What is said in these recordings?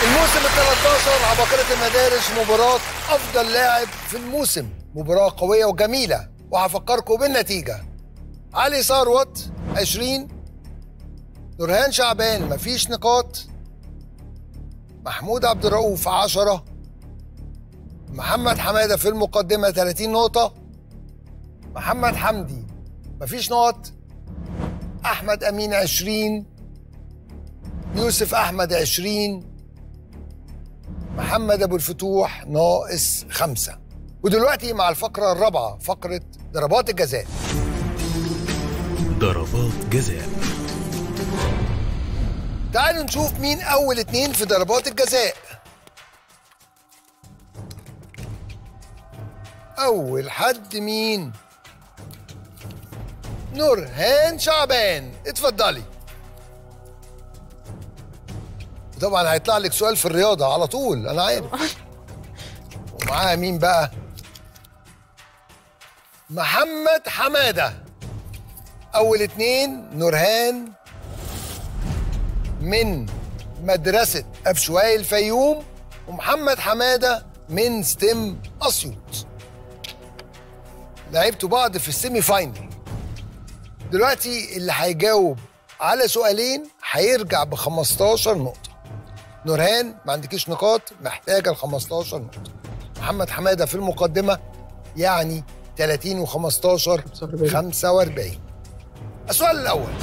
الموسم ال 13 عباقرة المدارس مباراة أفضل لاعب في الموسم مباراة قوية وجميلة وهفكركم بالنتيجة علي ثروت 20 نورهان شعبان مفيش نقاط محمود عبد الرؤوف 10 محمد حمادة في المقدمة 30 نقطة محمد حمدي مفيش نقط أحمد أمين 20 يوسف أحمد 20 محمد أبو الفتوح ناقص خمسة ودلوقتي مع الفقرة الرابعة فقرة ضربات الجزاء ضربات جزاء تعالوا نشوف مين أول اتنين في ضربات الجزاء أول حد مين؟ نورهان شعبان اتفضلي طبعا هيطلع لك سؤال في الرياضة على طول أنا عارف ومعاها مين بقى؟ محمد حمادة أول اتنين نورهان من مدرسة أفشواي الفيوم ومحمد حمادة من ستيم أسيوط لعبتوا بعض في السيمي فاينل دلوقتي اللي هيجاوب على سؤالين هيرجع ب 15 نقطة نورهان ما عندكيش نقاط محتاجة ال 15 نقطة محمد حمادة في المقدمة يعني 30 و15 45 السؤال الأول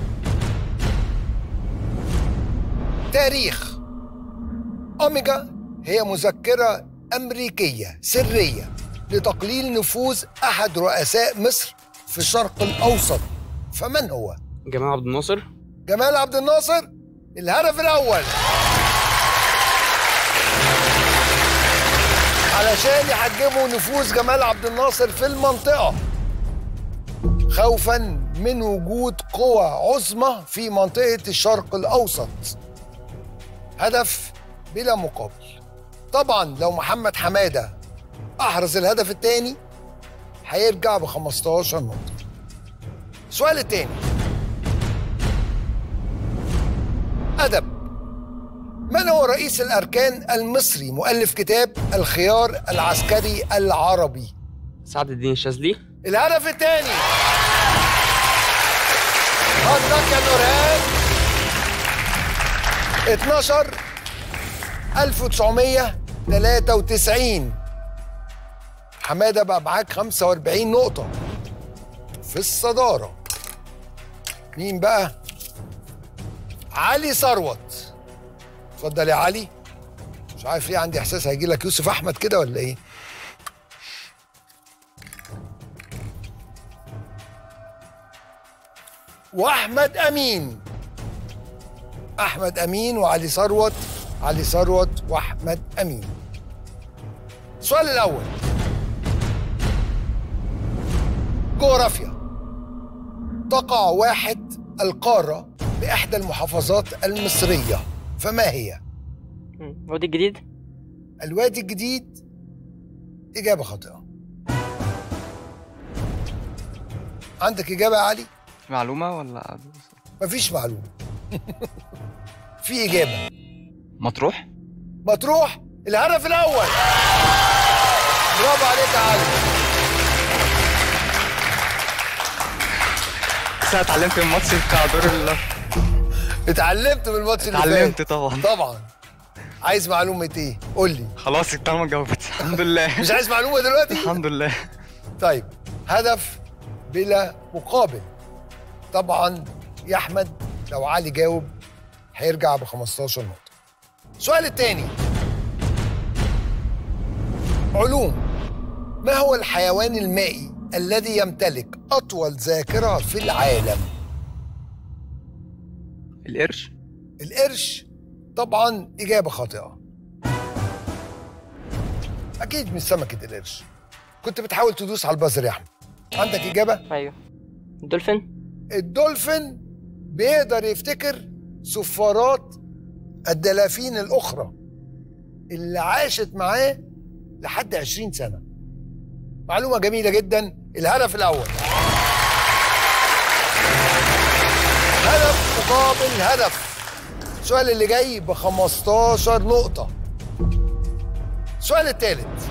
تاريخ أوميجا هي مذكرة أمريكية سرية لتقليل نفوذ أحد رؤساء مصر في الشرق الأوسط فمن هو؟ جمال عبد الناصر جمال عبد الناصر الهدف الأول علشان يحجموا نفوذ جمال عبد الناصر في المنطقة خوفا من وجود قوى عظمى في منطقة الشرق الأوسط هدف بلا مقابل طبعا لو محمد حمادة أحرز الهدف الثاني هيرجع ب 15 نقطة السؤال الثاني أدب من هو رئيس الأركان المصري مؤلف كتاب الخيار العسكري العربي سعد الدين الشاذلي الهدف الثاني حضرتك يا نورهان 12 1993 حماده بقى معاك 45 نقطة في الصدارة مين بقى؟ علي ثروت اتفضل يا علي مش عارف ليه عندي احساس هيجي لك يوسف احمد كده ولا ايه؟ واحمد امين احمد امين وعلي ثروت علي ثروت واحمد امين السؤال الاول جغرافيا تقع واحد القاره باحدى المحافظات المصريه فما هي مم. وادي الجديد الوادي الجديد اجابه خاطئه عندك اجابه يا علي معلومة ولا مفيش معلومه في اجابه مطروح؟ مطروح الهدف الاول برافو عليك يا علي بس أنا اتعلمت من الماتش بتاع دور ال اتعلمت من الماتش اللي اتعلمت فات طبعا طبعا عايز معلومه ايه قول لي خلاص الطعمة جاوبت الحمد لله مش عايز معلومه دلوقتي الحمد لله طيب هدف بلا مقابل طبعا يا احمد لو علي جاوب هيرجع ب 15 نقطه السؤال الثاني علوم ما هو الحيوان المائي الذي يمتلك اطول ذاكره في العالم القرش القرش طبعا اجابه خاطئه اكيد مش سمكه القرش كنت بتحاول تدوس على البازر يا احمد عندك اجابه ايوه الدولفين الدولفين بيقدر يفتكر صفارات الدلافين الأخرى اللي عاشت معاه لحد 20 سنة معلومة جميلة جدا الهدف الأول هدف مقابل هدف السؤال اللي جاي ب 15 نقطة السؤال الثالث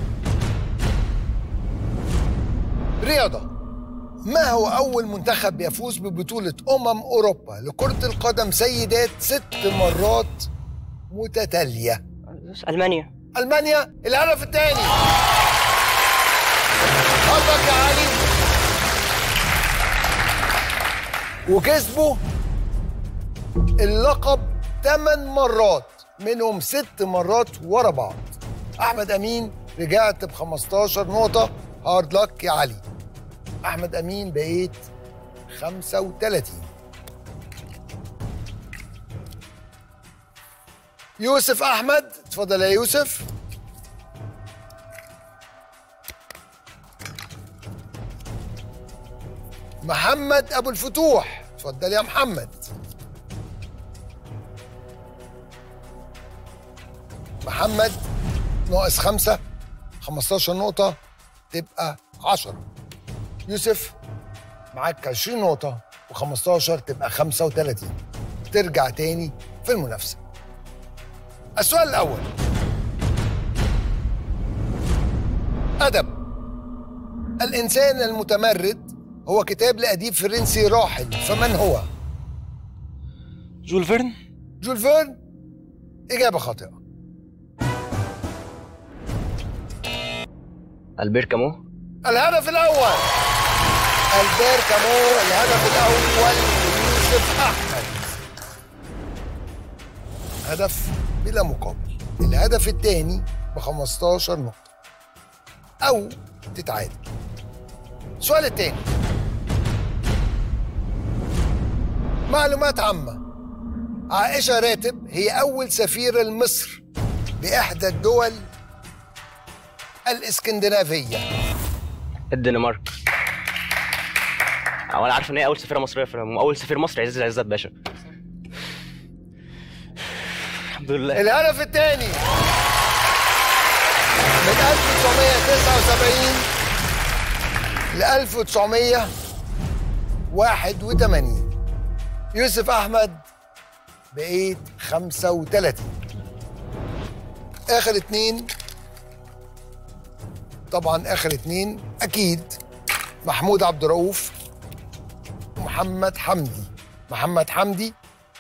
رياضة ما هو أول منتخب يفوز ببطولة أمم أوروبا لكرة القدم سيدات ست مرات متتالية المانيا ألمانيا الهدف الثاني حظك يا علي وكسبوا اللقب ثمان مرات منهم ست مرات ورا بعض احمد امين رجعت ب 15 نقطه هارد لك يا علي احمد امين بقيت 35 يوسف احمد اتفضل يا يوسف محمد ابو الفتوح اتفضل يا محمد محمد ناقص خمسة 15 نقطة تبقى 10 يوسف معاك 20 نقطة و15 تبقى 35 ترجع تاني في المنافسة السؤال الأول أدب الإنسان المتمرد هو كتاب لأديب فرنسي راحل فمن هو؟ جول فيرن جول فيرن إجابة خاطئة البير كامو الهدف الأول البير كامو الهدف الأول ليوسف أحمد هدف بلا مقابل الهدف الثاني ب 15 نقطة أو تتعادل السؤال الثاني معلومات عامة عائشة راتب هي أول سفيرة لمصر بإحدى الدول الإسكندنافية الدنمارك أو انا عارف ان هي اول سفيره مصريه في العموم اول سفير مصري عزيز عزت باشا الحمد لله الهدف الثاني من 1979 ل 1981 يوسف احمد بقيت 35 اخر اتنين طبعا اخر اتنين اكيد محمود عبد الرؤوف ومحمد حمدي محمد حمدي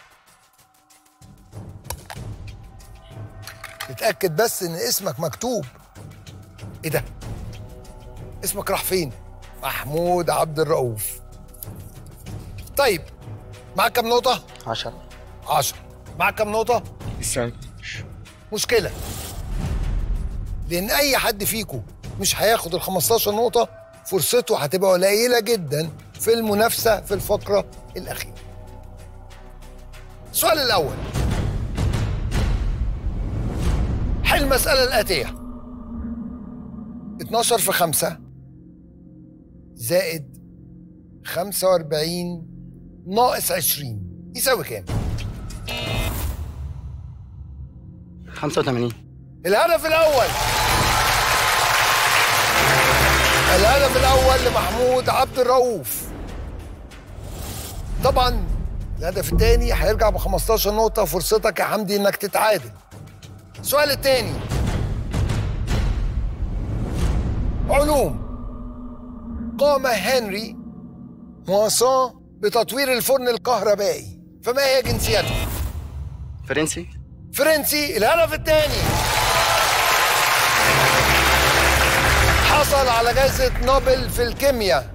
اتاكد بس ان اسمك مكتوب ايه ده اسمك راح فين محمود عبد الرؤوف طيب معاك كام نقطه 10 10 معاك كام نقطه لسه مشكله لان اي حد فيكم مش هياخد ال 15 نقطه فرصته هتبقى قليله جدا في المنافسه في الفقره الاخيره السؤال الاول حل المساله الاتيه 12 في 5 زائد 45 ناقص 20 يساوي كام 85 الهدف الاول الهدف الاول لمحمود عبد الرؤوف طبعا الهدف الثاني هيرجع ب 15 نقطه فرصتك يا حمدي انك تتعادل السؤال الثاني علوم قام هنري مواسان بتطوير الفرن الكهربائي فما هي جنسيته فرنسي فرنسي الهدف الثاني حصل على جائزة نوبل في الكيمياء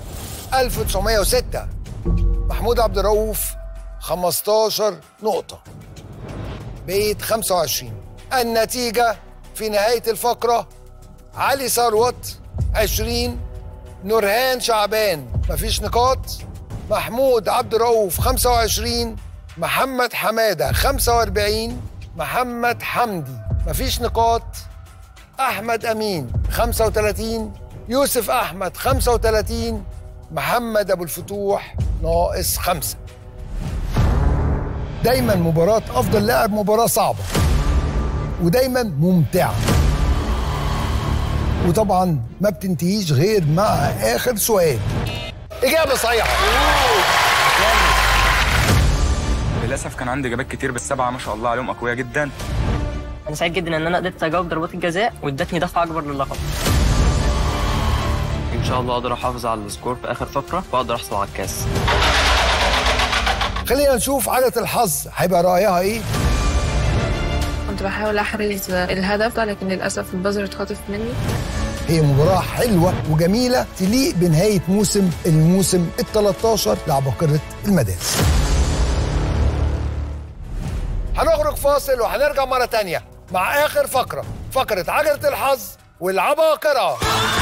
1906 محمود عبد الرؤوف 15 نقطة بقيت 25 النتيجة في نهاية الفقرة علي ثروت 20 نورهان شعبان مفيش نقاط محمود عبد الرؤوف 25 محمد حمادة 45 محمد حمدي مفيش نقاط أحمد أمين 35 يوسف أحمد 35 محمد أبو الفتوح ناقص خمسة دايما مباراة أفضل لاعب مباراة صعبة ودايما ممتعة وطبعا ما بتنتهيش غير مع آخر سؤال إجابة صحيحة للاسف كان عندي اجابات كتير بالسبعه ما شاء الله عليهم اقوياء جدا انا سعيد جدا ان انا قدرت اجاوب ضربات الجزاء وادتني دفعه اكبر للقب ان شاء الله اقدر احافظ على السكور في اخر فقره واقدر احصل على الكاس خلينا نشوف عادة الحظ هيبقى رأيها ايه كنت بحاول احرز الهدف ده لكن للاسف البازر اتخطف مني هي مباراة حلوة وجميلة تليق بنهاية موسم الموسم ال 13 لعباقرة المدارس. هنخرج فاصل وهنرجع مرة تانية مع آخر فقرة، فقرة عجلة الحظ والعباقرة.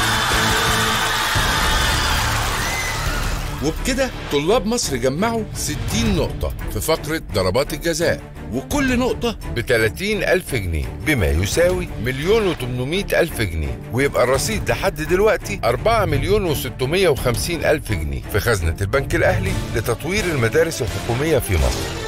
وبكده طلاب مصر جمعوا 60 نقطة في فقرة ضربات الجزاء وكل نقطة ب 30 ألف جنيه بما يساوي مليون و 800 ألف جنيه ويبقى الرصيد لحد دلوقتي 4 مليون و 650 ألف جنيه في خزنة البنك الأهلي لتطوير المدارس الحكومية في مصر